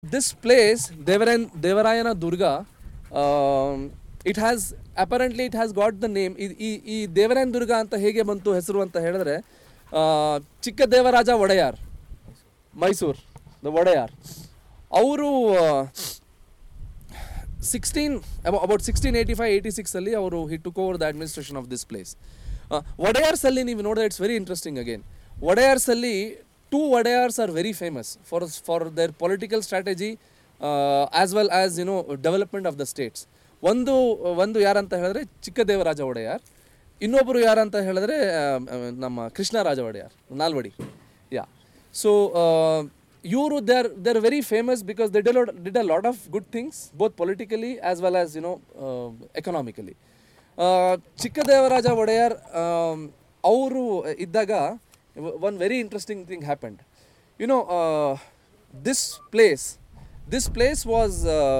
this place devarayan devarayana durga um, it has apparently it has got the name ಈ ಈ- ಈ ದೇವರಾಯನ ದುರ್ಗ ಅಂತ ಹೇಗೆ ಬಂತು ಹೆಸರು ಅಂತ ಹೇಳಿದ್ರೆ ಆ, ಚಿಕ್ಕ ದೇವರಾಜ ಒಡೆಯಾರ್ ಮೈಸೂರ್ ದ ಒಡೆಯಾರ್ ಅವರು sixteen about sixteen eighty five eighty ಸಿಕ್ಸಲ್ಲಿ ಅವರು he took over the administration of this place ಒಡೆಯಾರ್ಸಲ್ಲಿ ನೀವು ನೋಡಿದ್ರೆ ಇಟ್ಸ್ ವೆರಿ ಇಂಟ್ರೆಸ್ಟಿಂಗ್ ಅಗೇನ್ ಒಡೆಯಾರ್ಸಲ್ಲಿ too Wodeyars are very famous for for their political strategy as well as you know development of the states ಒಂದು ಒಂದು ಯಾರಂತ ಹೇಳಿದ್ರೆ ಚಿಕ್ಕದೇವರಾಜ ಒಡೆಯಾರ್ ಇನ್ನೊಬ್ಬರು ಯಾರಂತ ಹೇಳಿದ್ರೆ ಆ, ಆ, ನಮ್ಮ ಕೃಷ್ಣರಾಜ ಒಡೆಯಾರ್ ನಾಲ್ವಡಿ ಯಾ ಸೊ ಇವರು they are they are very famous because they did did a lot of good things both politically as well as you know economically Chikkadevaraja Wodeyar ಅವರು ಇದ್ದಾಗ one very interesting thing happened you know this place this place was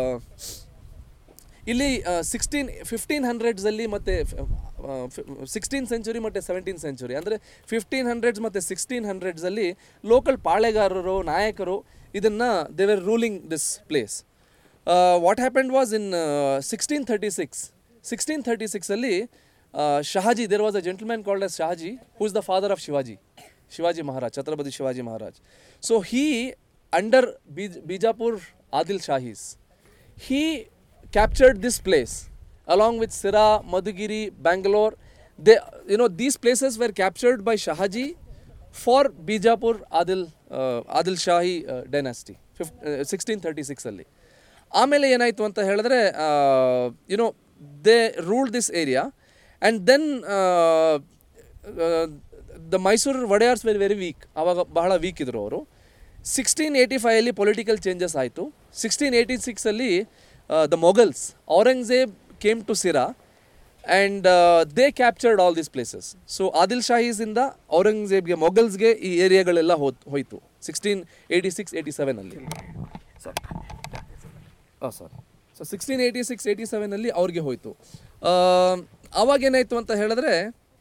ಇಲ್ಲಿ sixteen fifteen ಹಂಡ್ರೆಡ್ಸಲ್ಲಿ ಮತ್ತು sixteen century ಮತ್ತು seventeen century ಅಂದರೆ fifteen hundreds ಮತ್ತು sixteen ಹಂಡ್ರೆಡ್ಸಲ್ಲಿ local ಪಾಳೆಗಾರರು ನಾಯಕರು ಇದನ್ನು they were ruling this place what happened was in sixteen thirty six sixteen thirty ಸಿಕ್ಸಲ್ಲಿ Shahaji there was a gentleman called as Shahaji who is the father of Shivaji Shivaji Maharaj Chhatrapati Shivaji Maharaj so he under ಬೀಜ್ Bijapur Adil Shahis he captured this place along with Sira, Madhugiri, Bangalore. They, you know, these places were captured by Shahaji for Bijapur Adil uh, Adil Shahi uh, dynasty, fif- uh, 1636 ಅಲ್ಲಿ ಆಮೇಲೆ ಏನಾಯಿತು ಅಂತ ಹೇಳಿದ್ರೆ you know they ruled this area and then the Mysore Wodeyars very very weak ಆವಾಗ ಬಹಳ weak ಇದ್ರು ಅವರು sixteen eighty ಫೈವಲ್ಲಿ ಪೊಲಿಟಿಕಲ್ ಚೇಂಜಸ್ ಆಯಿತು ಸಿಕ್ಸ್ಟೀನ್ ಏಯ್ಟಿ ಸಿಕ್ಸಲ್ಲಿ the Mughals Aurangzeb came to Sira and they captured all these places so Adil ಶಾಹೀಸಿಂದ ಔರಂಗಜೇಬ್ಗೆ ಮೊಘಲ್ಸ್ಗೆ ಈ ಏರಿಯಾಗಳೆಲ್ಲ ಹೋ ಹೋಯಿತು ಸಿಕ್ಸ್ಟೀನ್ ಏಯ್ಟಿ ಸಿಕ್ಸ್ ಏಯ್ಟಿ ಸೆವೆನಲ್ಲಿ ಸರ್ ಹಾಂ sir so sixteen eighty six eighty ಸೆವೆನಲ್ಲಿ ಅವ್ರಿಗೆ ಹೋಯಿತು ಆವಾಗ ಏನಾಯಿತು ಅಂತ ಹೇಳಿದ್ರೆ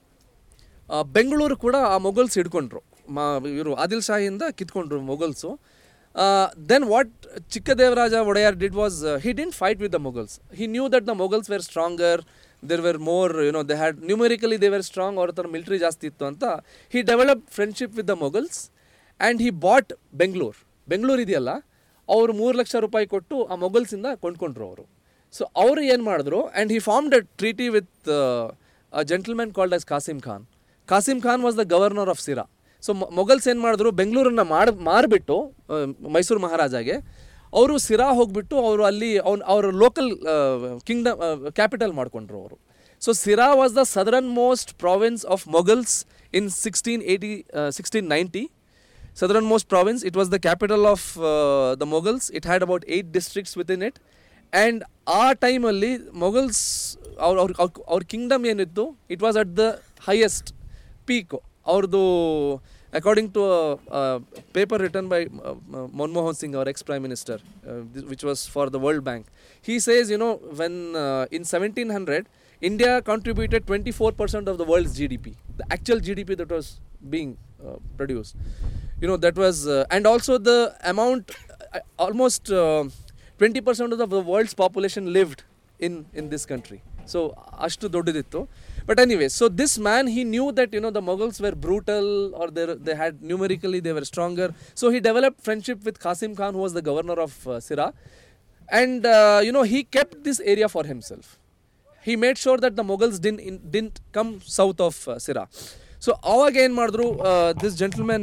ಆ, ಬೆಂಗಳೂರು ಕೂಡ ಆ ಮೊಘಲ್ಸ್ ಹಿಡ್ಕೊಂಡ್ರು ಮಾ ಇವರು ಆದಿಲ್ ಶಾಹಿಯಿಂದ ಕಿತ್ಕೊಂಡ್ರು Mughals then what Chikkadevaraja Wodeyar did was he didn't fight with the Mughals he knew that the Mughals were stronger there were more you know they had numerically they were strong ಅವ್ರ ಹತ್ರ ಮಿಲಿಟ್ರಿ ಜಾಸ್ತಿ ಇತ್ತು ಅಂತ he develop friendship with the Mughals and he bought Bengaluru Bengaluru ಇದೆಯಲ್ಲ ಅವರು ಮೂರು ಲಕ್ಷ ರೂಪಾಯಿ ಕೊಟ್ಟು ಆ ಮೊಘಲ್ಸಿಂದ ಕೊಂಡ್ಕೊಂಡ್ರು ಅವರು ಸೊ ಅವರು ಏನು ಮಾಡಿದ್ರು and he formed a treaty with a gentleman called as Kasim Khan Kasim Khan was the governor of Sira so Mughals ಏನು ಮಾಡಿದ್ರು ಬೆಂಗಳೂರನ್ನ ಮಾಡ್ ಮಾರಿಬಿಟ್ಟು ಮೈಸೂರು ಮಹಾರಾಜಾಗೆ ಅವರು ಸಿರಾ ಹೋಗ್ಬಿಟ್ಟು ಅವರು ಅಲ್ಲಿ ಅವ್ನ ಅವ್ರ ಲೋಕಲ್ ಕಿಂಗ್ಡಮ್ ಕ್ಯಾಪಿಟಲ್ ಮಾಡ್ಕೊಂಡ್ರು ಅವರು so Sira was the southern province of Mughals in sixteen eighty sixteen ninety southernmost province. It was the capital of uh, the Mughals. It had about eight districts within it. And ಆ ಟೈಮಲ್ಲಿ ಮೊಘಲ್ಸ್ ಅವ್ರ ಅವ್ರ ಅವ್ರ- ಅವ್ರ kingdom ಏನಿತ್ತು it was at the highest peak ಅವ್ರದ್ದು according to paper written by Manmohan Singh our ex prime minister which was for the world bank he says you know when in seventeen hundred India contributed 24% of the world's GDP, the actual GDP that was being uh, produced. You know, that was, uh, and also the amount, uh, almost uh, 20% of the world's population lived in, in this country. So, ashtu ದೊಡ್ಡದಿತ್ತು but anyway so this man he knew that you know the Mughals were brutal are there they had numerically they were stronger so he developed friendship with Khasim Khan who was the governor of Sira and uh, you know he kept this area for himself he made sure that the mughals didn't in, didn't come south of uh, sira so ಅವಾಗ ಏನು ಮಾಡಿದ್ರು this gentlemen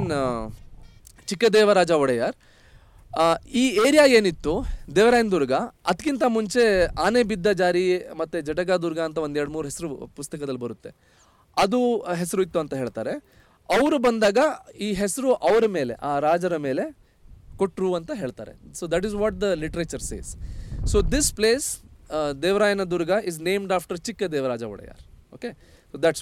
Chikkadevaraja Wadiyar ಆ, ಈ area ಏನಿತ್ತು ದೇವರಾಯನ ದುರ್ಗ ಅದಕ್ಕಿಂತ ಮುಂಚೆ ಆನೆ ಬಿದ್ದ ಜಾರಿ ಮತ್ತು ಜಟಗಾ ದುರ್ಗ ಅಂತ ಒಂದು ಎರಡು ಮೂರು ಹೆಸರು ಪುಸ್ತಕದಲ್ಲಿ ಬರುತ್ತೆ ಅದು ಹೆಸರು ಇತ್ತು ಅಂತ ಹೇಳ್ತಾರೆ ಅವರು ಬಂದಾಗ ಈ ಹೆಸರು ಅವರ ಮೇಲೆ ಆ ರಾಜರ ಮೇಲೆ ಕೊಟ್ಟರು ಅಂತ ಹೇಳ್ತಾರೆ so that is what the literature says so this place ದೇವರಾಯನ ದುರ್ಗ is named after Chikka Devaraja Wodeyar okay so that's